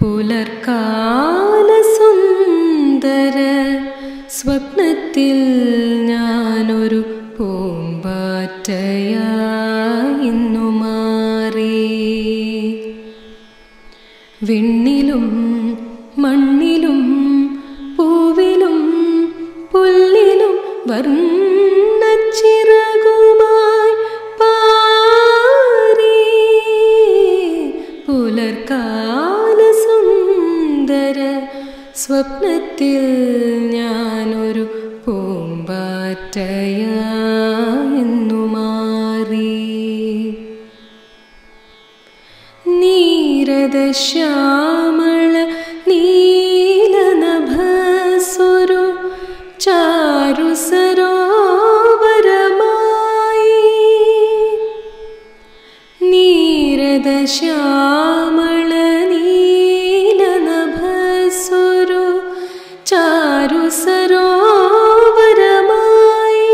പുലർക്കാല സുന്ദര സ്വപ്നത്തിൽ ഞാനൊരു പൂമ്പാറ്റയായിന്നു മാറി വിണ്ണിലും മണ്ണിലും പൂവിലും പുല്ലിലും വർണ്ണച്ചിറകുമായി പാറി പുലർക്കാല സുന്ദര സ്വപ്നത്തിൽ ഞാനൊരു പൂമ്പാറ്റയായെന്നു മാറി നീരദശ്യാമള നീലനഭസ്വരു ചാരു സരോവരമായി നീരദശ്യാമള നീലനഭസ്വരു ചാരു സരോവരമായി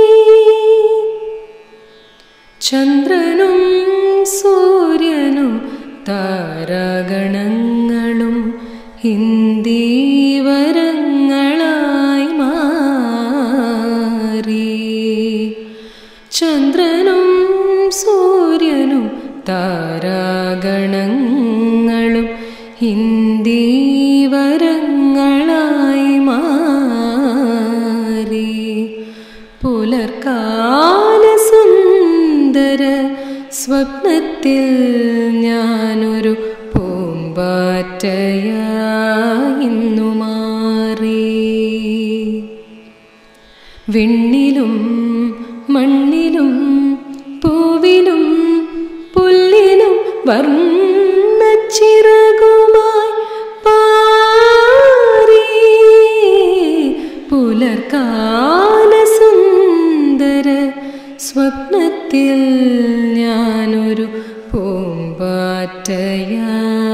ചന്ദ്രനും സൂര്യനും താരാഗണങ്ങളും ഹിന്ദീവരങ്ങളായി മാറി ചന്ദ്രനും സൂര്യനും താരാഗണങ്ങളും ഹിന്ദീവരങ്ങളായി മാറി പുലർക്കാല സുന്ദര സ്വപ്നത്തിൽ ഞാനൊരു പൂമ്പാറ്റയായിന്നു മാറി വിണ്ണിലും മണ്ണിലും പൂവിലും പുല്ലിലും വർണ്ണച്ചിറകുമായി പാറി പുലർക്കാല സുന്ദര സ്വപ്നത്തിൽ ഞാനൊരു പൂമ്പാറ്റയാ